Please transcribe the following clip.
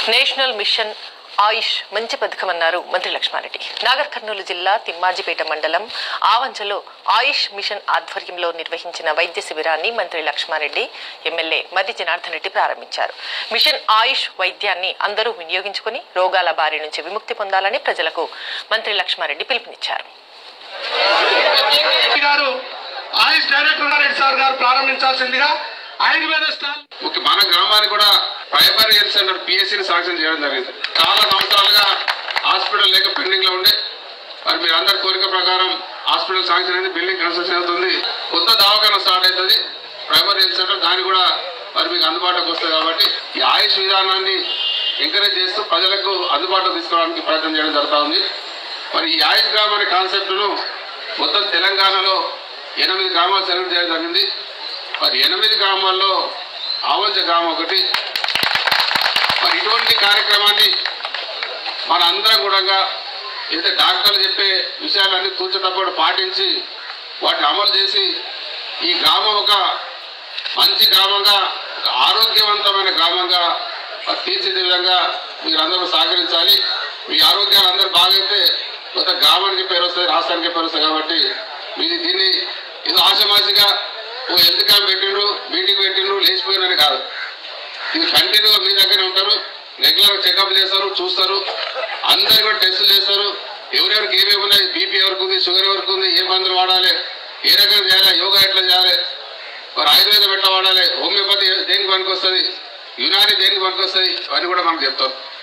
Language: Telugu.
నేషనల్ మిషన్ ఆయుష్ మంచి పథకం అన్నారు మంత్రి లక్ష్మారెడ్డి నాగర్ కర్నూలు జిల్లా తిమ్మాజిపేట మండలం ఆవంచలో ఆయుష్ మిషన్ ఆధ్వర్యంలో నిర్వహించిన వైద్య శిబిరాన్ని మంత్రి లక్ష్మారెడ్డి ఎమ్మెల్యే మర్రి జనార్దన్ రెడ్డి ప్రారంభించారు మిషన్ ఆయుష్ వైద్యాన్ని అందరూ వినియోగించుకుని రోగాల బారి నుంచి విముక్తి పొందాలని ప్రజలకు మంత్రి లక్ష్మారెడ్డి పిలుపునిచ్చారు గారు ఆయుష్ డైరెక్టర్ రెడ్డి సార్ గారు ప్రారంభించాల్సిందిగా ఆయుర్వేద స్టాల్ ముఖ్య మన గ్రామానికి కూడా ప్రైమరీ హెల్త్ సెంటర్ పిఎస్సిని శాంక్షన్ చేయడం జరిగింది చాలా సంవత్సరాలుగా హాస్పిటల్ లేక పెండింగ్ లో ఉండే మరి మీరు అందరి కోరిక ప్రకారం హాస్పిటల్ శాంక్షన్ అయింది బిల్డింగ్ కన్స్ట్రక్షన్ అవుతుంది కొత్త దవాఖాన స్టార్ట్ అవుతుంది ప్రైమరీ హెల్త్ సెంటర్ దాన్ని కూడా మరి మీకు అందుబాటులోకి వస్తుంది కాబట్టి ఈ ఆయుష్ విధానాన్ని ఎంకరేజ్ చేస్తూ ప్రజలకు అందుబాటులో తీసుకోవడానికి ప్రయత్నం చేయడం జరుగుతూ ఉంది మరి ఈ ఆయుష్ గ్రామ్ అనే కాన్సెప్ట్ను మొత్తం తెలంగాణలో ఎనిమిది గ్రామాలు సెలెక్ట్ చేయడం జరిగింది మరి ఎనిమిది గ్రామాల్లో ఆవంచ గ్రామం ఒకటి మరి ఇటువంటి కార్యక్రమాన్ని మన అందరం కూడా ఏదైతే డాక్టర్లు చెప్పే విషయాలన్నీ తూచేటప్పుడు పాటించి వాటిని అమలు చేసి ఈ గ్రామం ఒక మంచి గ్రామంగా ఒక ఆరోగ్యవంతమైన గ్రామంగా మరి తీర్చిదే విధంగా మీరందరూ సహకరించాలి మీ ఆరోగ్యాలు అందరూ బాగైతే కొత్త గ్రామానికి పేరు వస్తుంది రాష్ట్రానికి పేరు వస్తుంది కాబట్టి మీది దీన్ని ఏదో ఆశమాసిగా ఓ హెల్త్ క్యాంప్ పెట్టిండ్రు మీటింగ్ పెట్టిండ్రు లేచిపోయినని కాదు ఇది కంటిన్యూగా మీ దగ్గరే ఉంటారు రెగ్యులర్ చెకప్ చేస్తారు చూస్తారు అందరు కూడా టెస్టులు చేస్తారు ఎవరెవరికి ఏమేమి ఉన్నాయి బీపీ ఎవరికి ఉంది షుగర్ ఎవరికి ఉంది ఏ మందులు వాడాలి ఏ రకంగా చేయాలి యోగా ఎట్లా చేయాలి మరి ఆయుర్వేదం ఎట్లా వాడాలి హోమియోపతి దేనికి పనికి వస్తుంది యునాని దేనికి పనికి వస్తుంది అవన్నీ కూడా మనకు చెప్తారు